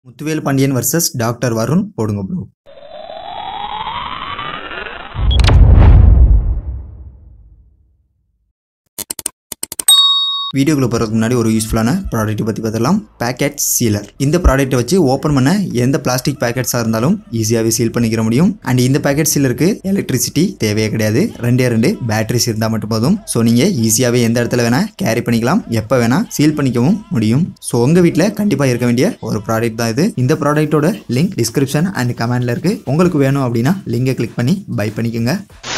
Muthuvel Pandian versus doctor Varun போடுங்க bro வீடியோக்குள்ள போகிறதுக்கு முன்னாடி ஒரு யூஸ்ஃபுல்லான ப்ராடக்ட்டை பற்றி பார்த்துக்கலாம் பேக்கெட் சீலர் இந்த ப்ராடக்ட்டை வச்சு ஓப்பன் பண்ண எந்த பிளாஸ்டிக் பேக்கெட்ஸாக இருந்தாலும் ஈஸியாகவே சீல் பண்ணிக்கிற முடியும் அண்ட் இந்த பேக்கெட் சீலருக்கு எலக்ட்ரிசிட்டி தேவையே கிடையாது ரெண்டே ரெண்டு பேட்டரிஸ் இருந்தால் மட்டும் போதும் ஸோ நீங்கள் ஈஸியாகவே எந்த இடத்துல வேணால் கேரி பண்ணிக்கலாம் எப்போ வேணால் சீல் பண்ணிக்கவும் முடியும் ஸோ உங்கள் வீட்டில் கண்டிப்பாக இருக்க வேண்டிய ஒரு ப்ராடக்ட் தான் இது இந்த ப்ராடக்ட்டோட லிங்க் டிஸ்கிரிப்ஷன் அண்ட் கமெண்ட்ல இருக்குது உங்களுக்கு வேணும் அப்படின்னா லிங்கை கிளிக் பண்ணி பை பண்ணிக்கோங்க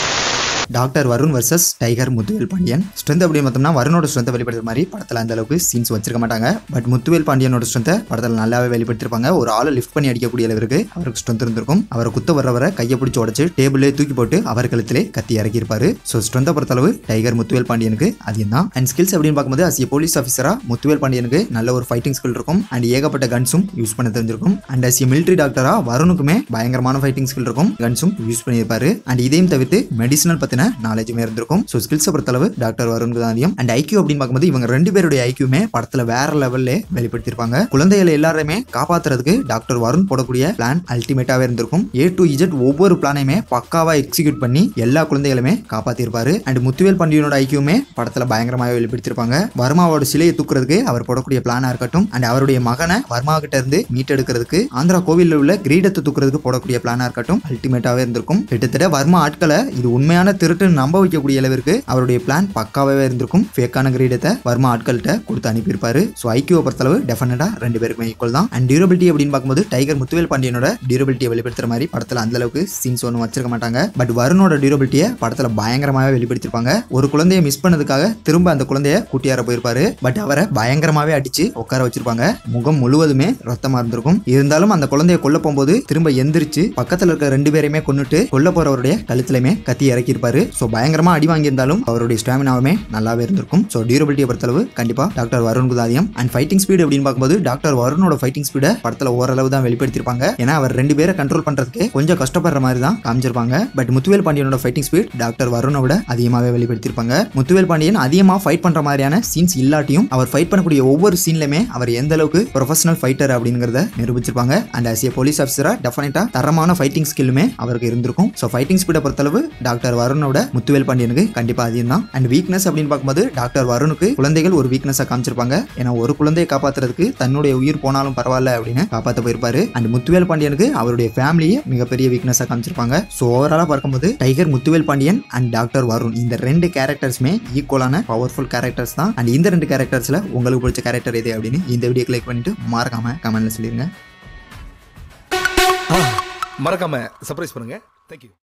doctor Varun versus tiger Muthuvel Pandian strength அப்படின்னு பார்த்தோம்னா வருணோட ஸ்ட்ரென்த்தை வெளிப்படுத்துற மாதிரி படத்தில் அந்த அளவுக்கு சீன்ஸ் வச்சிருக்க மாட்டாங்க பட் முத்துவேல் பாண்டியனோட ஸ்ட்ரென்த்தை படத்தில் நல்லாவே வெளிப்படுத்திருப்பாங்க ஒரு ஆளை லிஃப்ட் பண்ணி அடிக்கக்கூடிய அளவிற்கு அவருக்கு ஸ்ட்ரென்த் இருந்திருக்கும் அவரை குத்த வர்றவரை கையை பிடிச்சி உடச்சு டேபிளே தூக்கி போட்டு அவர் கழுத்திலே கத்தி இறக்கியிருப்பாரு ஸோ ஸ்ட்ரென்த்தை பொறுத்தளவு டைகர் முத்துவேல் பாண்டியனுக்கு அதிகம் தான் அண்ட் ஸ்கில்ஸ் அப்படின்னு பார்க்கும்போது அஸ் போலீஸ் ஆஃபீஸரா முத்துவேல் பாண்டியனுக்கு நல்ல ஒரு ஃபைட்டிங் ஸ்கில் இருக்கும் அண்ட் ஏகப்பட்ட கன்ஸும் யூஸ் பண்ண தெரிஞ்சிருக்கும் அண்ட் அஸ் மிலிட்டரி டாக்டரா வருணுக்குமே பயங்கரமான ஃபைட்டிங் ஸ்கில் இருக்கும் கன்ஸும் யூஸ் பண்ணியிருப்பாரு அண்ட் இதையும் தவிர்த்து மெடிசனல் பத்தின நாலேஜுமே இருந்திருக்கும் ஸோ ஸ்கில்ஸை பொறுத்தளவு டாக்டர் வருணுக்கு தான் அதிகம் அண்ட் ஐக்கியூ அப்படின்னு பார்க்கும்போது இவங்க ரெண்டு பேருடைய ஐக்கியூமே படத்துல வேற லெவல்ல வெளிப்படுத்தியிருப்பாங்க குழந்தைகளை எல்லாருமே காப்பாத்துறதுக்கு டாக்டர் வருண் போடக்கூடிய பிளான் அல்டிமேட்டாவே இருந்திருக்கும் ஏ டு இஜெட் ஒவ்வொரு பிளானையுமே பக்காவா எக்ஸிக்யூட் பண்ணி எல்லா குழந்தைகளுமே காப்பாத்திருப்பாரு அண்ட் முத்துவேல் பாண்டியனோட ஐக்கியூமே படத்துல பயங்கரமாவே வெளிப்படுத்தியிருப்பாங்க வர்மாவோட சிலையை தூக்குறதுக்கு அவர் போடக்கூடிய பிளானா இருக்கட்டும் அண்ட் அவருடைய மகனை வர்மா கிட்ட இருந்து மீட்டெடுக்கிறதுக்கு ஆந்திரா கோவிலில் உள்ள கிரீடத்தை தூக்குறதுக்கு போடக்கூடிய பிளானா இருக்கட்டும் அல்டிமேட்டாவே இருந்திருக்கும் கிட்டத்தட்ட வர்மா ஆட்களை இது உண்மையான திருட்டுன்னு நம்ப வைக்கக்கூடிய அளவிற்கு அவருடைய பிளான் பக்காவே இருந்திருக்கும் ஃபேக்கான கிரீடத்தை வர்மா ஆட்கள்கிட்ட கொடுத்து அனுப்பியிருப்பாரு ஸோ ஐக்கியூவை பொறுத்தளவு டெஃபினட்டா ரெண்டு பேருக்குமே ஈக்குவல் தான் அண்ட் டியூரபிலிட்டி அப்படின்னு பார்க்கும்போது டைகர் முத்துவேல் பாண்டியனோட டியூரபிலிட்டியை வெளிப்படுத்துற மாதிரி படத்துல அந்த அளவுக்கு சீன்ஸ் ஒன்றும் வச்சிருக்க மாட்டாங்க பட் வருணோட டியூரபிலிட்டியை படத்துல பயங்கரமாவே வெளிப்படுத்திருப்பாங்க ஒரு குழந்தைய மிஸ் பண்ணதுக்காக திரும்ப அந்த குழந்தைய கூட்டியார போயிருப்பாரு பட் அவரை பயங்கரமாவே அடிச்சு உட்கார வச்சிருப்பாங்க முகம் முழுவதுமே ரத்தமா இருந்திருக்கும் இருந்தாலும் அந்த குழந்தைய கொல்ல போகும்போது திரும்ப எந்திரிச்சு பக்கத்துல இருக்க ரெண்டு பேரையுமே கொன்னுட்டு கொல்ல போறவருடைய கழுத்துலயுமே கத்தி இறக்கியிருப்பாரு ஸோ பயங்கரமா அடி வாங்கியிருந்தாலும் அவருடைய ஸ்டாமினாவுமே நல்லாவே இருந்திருக்கும் ஸோ டியூரபிலிட்டியை பொறுத்தளவு கண்டிப்பா டாக்டர் வருணுக்கு தான் அதிகம் அண்ட் ஃபைட்டிங் ஸ்பீடு அப்படின்னு பார்க்கும்போது டாக்டர் வருணோட ஃபைட்டிங் ஸ்பீடை படத்துல ஓரளவு தான் வெளிப்படுத்திருப்பாங்க ஏன்னா அவர் ரெண்டு பேரை கண்ட்ரோல் பண்றதுக்கு கொஞ்சம் கஷ்டப்படுற மாதிரி தான் காமிச்சிருப்பாங்க பட் முத்துவேல் பாண்டியனோட ஃபைட்டிங் ஸ்பீட் டாக்டர் வருணை விட அதிகமாகவே வெளிப்படுத்திருப்பாங்க முத்துவேல் பாண்டியன் அதிகமாக ஃபைட் பண்ற மாதிரியான சீன்ஸ் இல்லாட்டியும் அவர் ஃபைட் பண்ணக்கூடிய ஒவ்வொரு சீன்லயுமே அவர் எந்த அளவுக்கு ப்ரொஃபஷனல் ஃபைட்டர் அப்படிங்கறத நிரூபிச்சிருப்பாங்க அண்ட் ஆஸ் ஏ போலீஸ் ஆஃபீஸரா டெஃபினட்டா தரமான ஃபைட்டிங் ஸ்கில்லுமே அவருக்கு இருந்திருக்கும் ஸோ ஃபைட்டிங் ஸ்பீடை பொறுத்தளவு டாக்டர் வருணோட முத்துவேல் பாண்டியனுக்கு கண்டிப்பா அதிகம் தான் அண்ட் வீக்னஸ் அப்படின்னு பார்க்கும்போது டாக்டர் வருணுக்கு குழந்தைகள் ஒரு வீக்னஸா காமிச்சிருப்பாங்க ஏன்னா ஒரு குழந்தையை காப்பாத்துறதுக்கு தன்னுடைய உயிர் போனாலும் பரவாயில்ல அப்படின்னு காப்பாற்ற போயிருப்பாரு அண்ட் முத்துவேல் பாண்டியனுக்கு அவருடைய ஃபேமிலியே மிகப்பெரிய வீக்னஸா காமிச்சிருப்பாங்க ஸோ ஓவராலா பார்க்கும்போது tiger Muthuvel Pandian and doctor Varun இந்த ரெண்டு கேரக்டர்ஸ்மே ஈக்குவலான பவர்ஃபுல் கேரக்டர்ஸ் தான் அண்ட் இந்த ரெண்டு கேரக்டர்ஸ்ல உங்களுக்கு பிடிச்ச கேரக்டர் எது அப்படின்னு இந்த வீடியோ கிளிக் பண்ணிட்டு மறக்காம கமெண்ட்ல சொல்லிருங்க மறக்காம சர்ப்ரைஸ் பண்ணுங்க தேங்க்யூ